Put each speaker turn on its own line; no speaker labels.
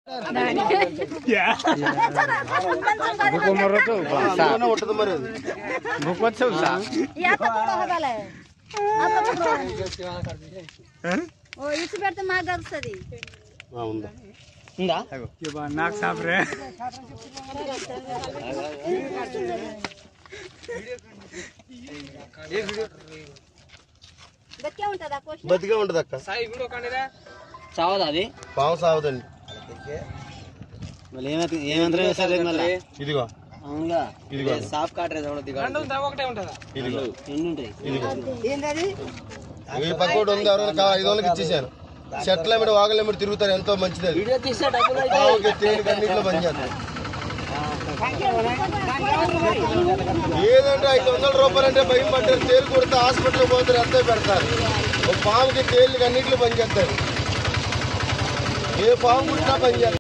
ఉంటుంది మరి అది
ఓ ఇచ్చి పెడితే మాకు కలుస్తుంది
ఆ, ఉందా
నాకు సాపరే
బతికే ఉంటుందా క్వశ్చన్
బతికే ఉంటుంది అక్క
చావదా అది
పాము సావదండి
మళ్ళీ ఏమైతే ఏమంతరం వేసారు మళ్ళీ
ఇదిగో
అవునుగా
ఇదిగో
సాఫ్ కాటరేజ్ ఒకటి
ఇదిగో
ఎన్ని ఉంటాయి
ఇదిగో ఈ పక్కోటి ఉంది ఎవరైనా కా- ఐదు వందలకి ఇచ్చేసాను చెట్ల మీద వాగల మీద తిరుగుతారు ఎంతో మంచిది అది
వీడియో తీస్తే డబ్బులు అయితే
పావుకి తేలి కన్నీటిలో పనిచేస్తారు ఏదంటే ఐదు వందల రూపాయలు అంటే భయం పట్టారు తేలు కొడితే హాస్పిటల్ పోతారు ఎంతో పెడతారు ఒక పాముకి తేలి కన్నీటిలో పనిచేస్తారు ఏ పాము కుట్టినా పనిచేస్తారు